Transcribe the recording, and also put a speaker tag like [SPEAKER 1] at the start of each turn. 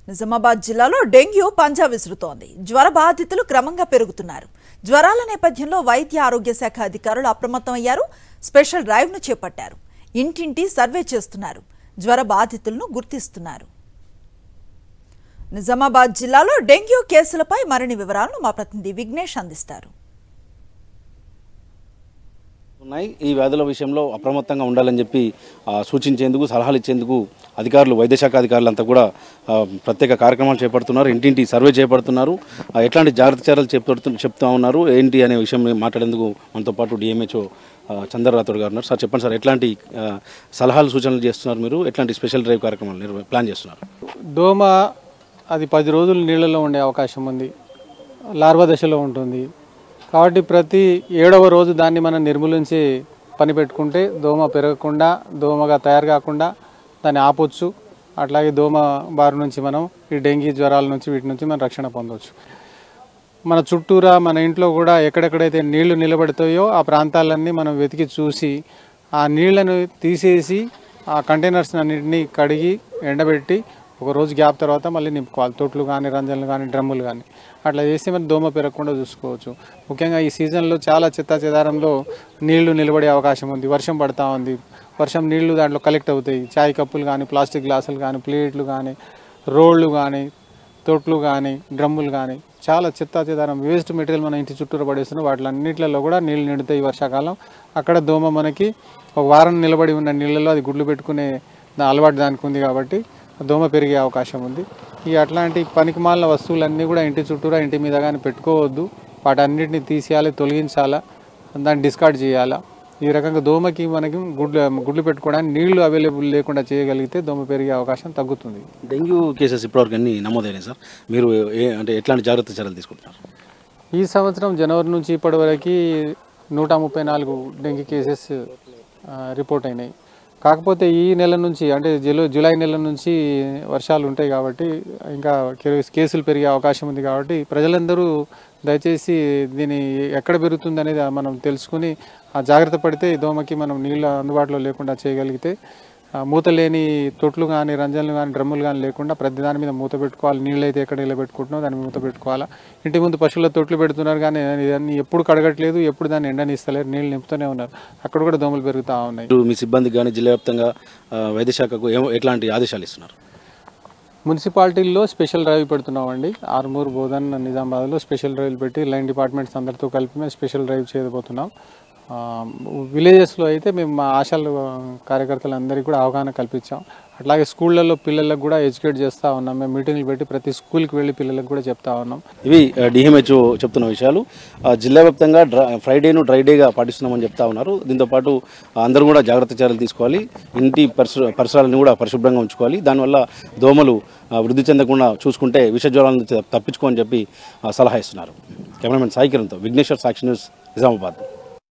[SPEAKER 1] నిజామాబాద్ జిల్లాలో డెంగ్యూ పంజా విసురుతోంది జ్వర బాధితులు క్రమంగా పెరుగుతున్నారు జ్వరాల నేపథ్యంలో వైద్య ఆరోగ్య శాఖ అధికారులు అప్రమత్తం అయ్యారు స్పెషల్ డ్రైవ్ను చేపట్టారు ఇంటింటి సర్వే చేస్తున్నారు జ్వర బాధితులను గుర్తిస్తున్నారు నిజామాబాద్ జిల్లాలో డెంగ్యూ కేసులపై మరిన్ని వివరాలను మా ప్రతినిధి విఘ్నేష్ అందిస్తారు
[SPEAKER 2] ఉన్నాయి ఈ వ్యాధుల విషయంలో అప్రమత్తంగా ఉండాలని చెప్పి ఆ, సూచించేందుకు సలహాలు ఇచ్చేందుకు అధికారులు వైద్యశాఖ అధికారులు అంతా కూడా ఆ, ప్రత్యేక కార్యక్రమాలు చేపడుతున్నారు ఇంటింటి సర్వే చేపడుతున్నారు ఆ, ఎట్లాంటి జాగ్రత్త చర్యలు చెప్తూ చెప్తా ఉన్నారు ఏంటి అనే విషయం మాట్లాడేందుకు మనతో పాటు డిఎంహెచ్ఓ చంద్రరాథోడ్ గారు ఉన్నారు సార్ చెప్పండి సార్ ఎట్లాంటి ఆ, సలహాలు సూచనలు చేస్తున్నారు మీరు ఎట్లాంటి స్పెషల్ డ్రైవ్ కార్యక్రమాలు నిర్వ- ప్లాన్ చేస్తున్నారు
[SPEAKER 3] దోమ అది పది రోజులు నీళ్ళలో ఉండే అవకాశం ఉంది లార్వా దశలో ఉంటుంది కాబట్టి ప్రతి ఏడవ రోజు దాన్ని మనం నిర్మూలించి పని పెట్టుకుంటే దోమ పెరగకుండా దోమగా తయారు కాకుండా దాన్ని ఆపొచ్చు అట్లాగే దోమ బారి నుంచి మనం ఈ డెంగీ జ్వరాల నుంచి వీటి నుంచి మనం రక్షణ పొందవచ్చు మన చుట్టూరా మన ఇంట్లో కూడా ఎక్కడెక్కడైతే నీళ్లు నిలబడతాయో ఆ ప్రాంతాలన్నీ మనం వెతికి చూసి ఆ నీళ్లను తీసేసి ఆ కంటైనర్స్ అన్నింటినీ కడిగి ఎండబెట్టి ఒక రోజు గ్యాప్ తర్వాత మళ్ళీ నింపుకోవాలి తొట్లు కానీ రంజన్లు కానీ డ్రమ్ములు కానీ అట్లా చేస్తే మనం దోమ పెరగకుండా చూసుకోవచ్చు ముఖ్యంగా ఈ సీజన్లో చాలా చెత్త చెదారంలో నీళ్లు నిలబడే అవకాశం ఉంది వర్షం పడతా ఉంది వర్షం నీళ్లు దాంట్లో కలెక్ట్ అవుతాయి చాయ్ కప్పులు కానీ ప్లాస్టిక్ గ్లాసులు కానీ ప్లేట్లు కానీ రోళ్ళు కానీ తొట్లు కానీ డ్రమ్ములు కానీ చాలా చెత్త చెదారం వేస్ట్ మెటీరియల్ మన ఇంటి చుట్టూరు పడేస్తున్నాం వాటిలన్నిట్లలో కూడా నీళ్ళు నిండుతాయి ఈ వర్షాకాలం అక్కడ దోమ మనకి ఒక వారం నిలబడి ఉన్న నీళ్ళలో అది గుడ్లు పెట్టుకునే దా- అలవాటు దానికి ఉంది కాబట్టి దోమ పెరిగే అవకాశం ఉంది ఈ అట్లాంటి పనికిమాలిన వస్తువులన్నీ కూడా ఇంటి చుట్టూరా ఇంటి మీద కానీ పెట్టుకోవద్దు వాటన్నిటిని తీసేయాలి తొలగించాలా దాన్ని డిస్కార్డ్ చేయాలా ఈ రకంగా దోమకి మనకి గుడ్లు గుడ్లు పెట్టుకోవడానికి నీళ్లు అవైలబుల్ లేకుండా చేయగలిగితే దోమ పెరిగే అవకాశం తగ్గుతుంది
[SPEAKER 2] డెంగ్యూ కేసెస్ ఇప్పటివరకు అన్ని నమోదైనాయి సార్ మీరు ఏ అంటే ఎట్లాంటి జాగ్రత్త చర్యలు తీసుకుంటున్నారు
[SPEAKER 3] ఈ సంవత్సరం జనవరి నుంచి ఇప్పటి వరకు నూట ముప్పై నాలుగు డెంగీ కేసెస్ ఆ, రిపోర్ట్ అయినాయి కాకపోతే ఈ నెల నుంచి అంటే జూలై జూలై నెల నుంచి వర్షాలు ఉంటాయి కాబట్టి ఇంకా కే- కేసులు పెరిగే అవకాశం ఉంది కాబట్టి ప్రజలందరూ దయచేసి దీని ఎక్కడ పెరుగుతుంది అనేది మనం తెలుసుకుని ఆ జాగ్రత్త పడితే ఈ దోమకి మనం నీళ్ళు అందుబాటులో లేకుండా చేయగలిగితే ఆ, మూత లేని తొట్లు కానీ రంజన్లు కానీ డ్రమ్ములు కానీ లేకుండా ప్రతి దాని మీద మూత పెట్టుకోవాలి నీళ్ళు అయితే ఎక్కడ ఇలా పెట్టుకుంటున్నాం దాని మీద మూత పెట్టుకోవాలా ఇంటి ముందు పశువుల తొట్లు పెడుతున్నారు కానీ ఇవన్నీ ఎప్పుడు కడగట్లేదు ఎప్పుడు దాన్ని ఎండనిస్తలేరు నీళ్ళు నింపుతూనే ఉన్నారు అక్కడ కూడా దోమలు పెరుగుతూ ఉన్నాయి
[SPEAKER 2] మీరు మీ సిబ్బందికి కానీ జిల్లా వ్యాప్తంగా ఆ, వైద్యశాఖకు ఏమో ఎట్లాంటి ఆదేశాలు ఇస్తున్నారు
[SPEAKER 3] మున్సిపాలిటీల్లో స్పెషల్ డ్రైవ్ పెడుతున్నామండి ఆర్మూర్ బోధన్ నిజామాబాద్లో స్పెషల్ డ్రైవ్లు పెట్టి లైన్ డిపార్ట్మెంట్స్ అందరితో కలిపి మేము స్పెషల్ డ్రైవ్ చేయబోతున్నాం ఆ, విలేజెస్లో అయితే మేము మా ఆశాలు కార్యకర్తలందరికీ కూడా అవగాహన కల్పించాం అట్లాగే స్కూళ్ళల్లో పిల్లలకు కూడా ఎడ్యుకేట్ చేస్తూ ఉన్నాం మేము మీటింగ్లు పెట్టి ప్రతి స్కూల్కి వెళ్ళి పిల్లలకు కూడా చెప్తా ఉన్నాం
[SPEAKER 2] ఇవి డిఎంహెచ్ఓ చెప్తున్న విషయాలు ఆ, జిల్లా వ్యాప్తంగా డ్ర ఫ్రైడేను డ్రై డేగా పాటిస్తున్నామని చెప్తా ఉన్నారు దీంతో పాటు అందరూ కూడా జాగ్రత్త చర్యలు తీసుకోవాలి ఇంటి పరిసర పరిసరాలను కూడా పరిశుభ్రంగా ఉంచుకోవాలి దానివల్ల దోమలు ఆ, వృద్ధి చెందకుండా చూసుకుంటే విష జ్వరాలను తప్పించుకోని చెప్పి ఆ, సలహా ఇస్తున్నారు కెమెరామెన్ సాయి కిరణ్తో విఘ్నేశ్వర్ సాక్షి న్యూస్ నిజామాబాద్